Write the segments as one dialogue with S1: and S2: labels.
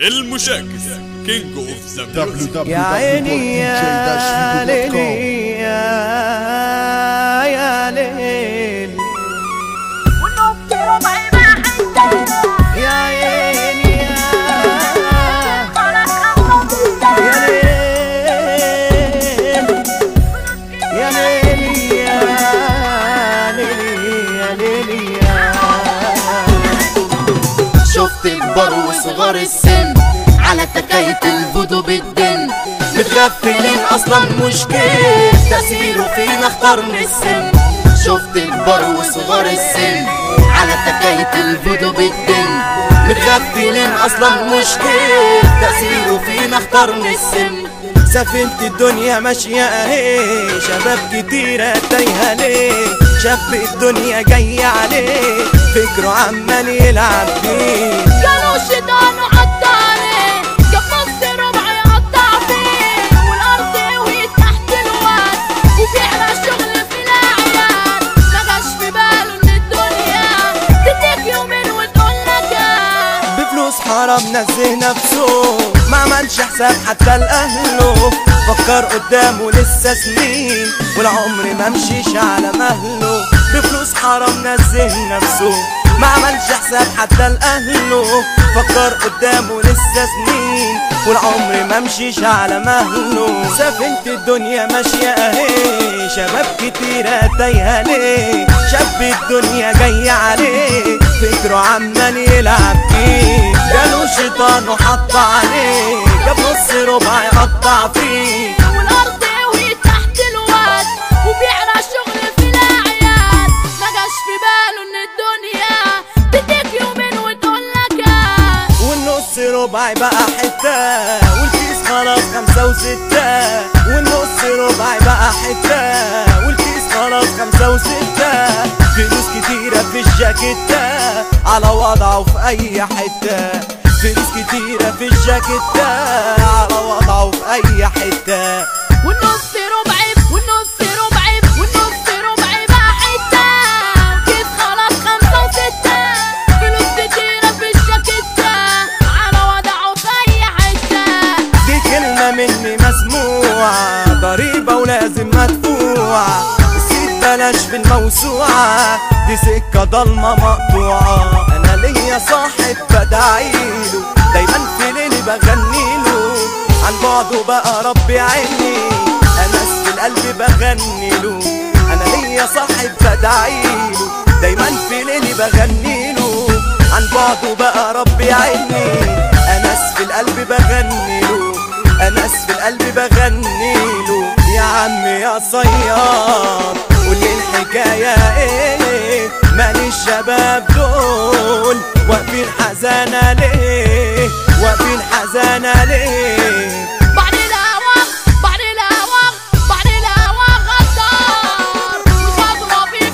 S1: المشاكس كينج اوف ذا ميوزك
S2: يا عيني يا ليلي يا يا ليل يا عيني يا يا ليل يا ليلي يا ليلي يا ليلي يا
S3: شفت كبار وصغار السن على تكاية الفودو بالدن متغفلين اصلا مش كيف تأثيره فينا اختار من السن شفت كبار وصغار السن على تكاية الفودو بالدن متغفلين اصلا مش كيف تأثيره فينا اختار من السن
S2: سفينة الدنيا ماشية اهي شباب كتيرة تايهة ليه شاب الدنيا جاية عليه فكره عمال يلعب فيه
S4: قالوا الشيطان وحط عليه جاب نص ربع يقطع فيه والارض وهي تحت الواد وبيعمل شغل في الاعياد ما جاش في باله ان الدنيا تديك يومين وتقول لك
S2: بفلوس حرام نزه نفسه ما عملش حساب حتى لأهله فكر قدامه لسه سنين والعمر ما مشيش على مهله بفلوس حرام نزه نفسه ما عملش حساب حتى لأهله فكر قدامه لسه سنين والعمر ما مشيش على مهله سفينة الدنيا ماشية اهي شباب كتيرة تايهة ليه شاب الدنيا جاي عليه فكره عمال يلعب فيه جاله شيطان وحط عليه جاب نص ربع يقطع فيه
S4: والارض وهي تحت الواد وبيعرى شغل في الاعياد ما جاش في باله ان الدنيا تديك يومين وتقول لك
S2: والنص ربع بقى حتة والكيس خلاص خمسة وستة والنص ربع بقى حتة والكيس خلاص خمسة وستة فلوس كتيرة في الجاكيتة على وضعه في أي حتة فلوس كتيرة في الجاكيتة على وضعه في أي حتة
S4: والنص ربعي والنص ربعي والنص ربعي بقى حتة كيف خلاص خمسة وستة فلوس كتيرة في الشاكيتة على وضعه في أي حتة
S2: دي كلمة مني مسموعة ضريبة ولازم مدفوعة السيد بلاش في الموسوعة دي سكة ضلمة مقطوعة أنا ليا صاحب بدعيله دايما في ليلي بغنيله عن بعده بقى ربي عيني أنا في القلب بغنيله أنا ليا صاحب بدعيله دايما في ليلي بغنيله عن بعده بقى ربي عيني أنس في القلب بغنيله أنس في القلب بغنيله يا عم يا صياد قولي الحكاية ايه مال الشباب دول واقفين حزانة ليه واقفين حزانة ليه
S4: بعد الهوا بعد الهوا بعد الهوا غدار وخضرة في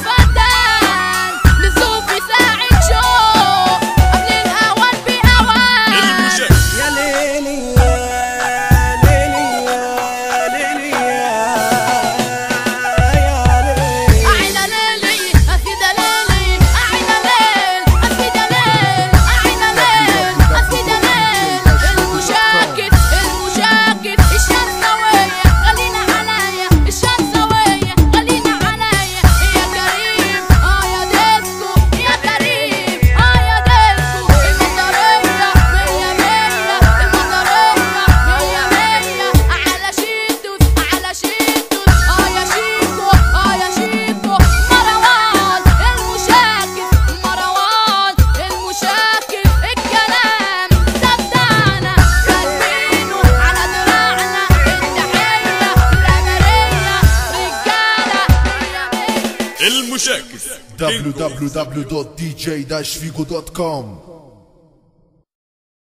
S4: فتان للزوف ساعة شوق قبل الهوان بأوان
S1: المشاكس
S2: يا ليلي يا ليلي يا ليلي يا ليلي
S4: أعلى ليلي أسيد ليلي أعلى ليل أسيد ليل أعلى ليل أسيد ليل المشاكس المشاكس الشرسوية خلينا عليا الشرسوية خلينا عليا يا كريم آه يا ديسكو يا كريم آه يا ديسكو المطرية مية مية المطرية مية مية على شيتوس على شيتوس آه يا شيكو آه يا شيكو مروان المشاكس مروان المشاكس الكلام صدقنا كاتبينه على دراعنا التحية الأمرية رجالة مية مية
S1: المشاكس كينج اوف
S5: www.dj-figo.com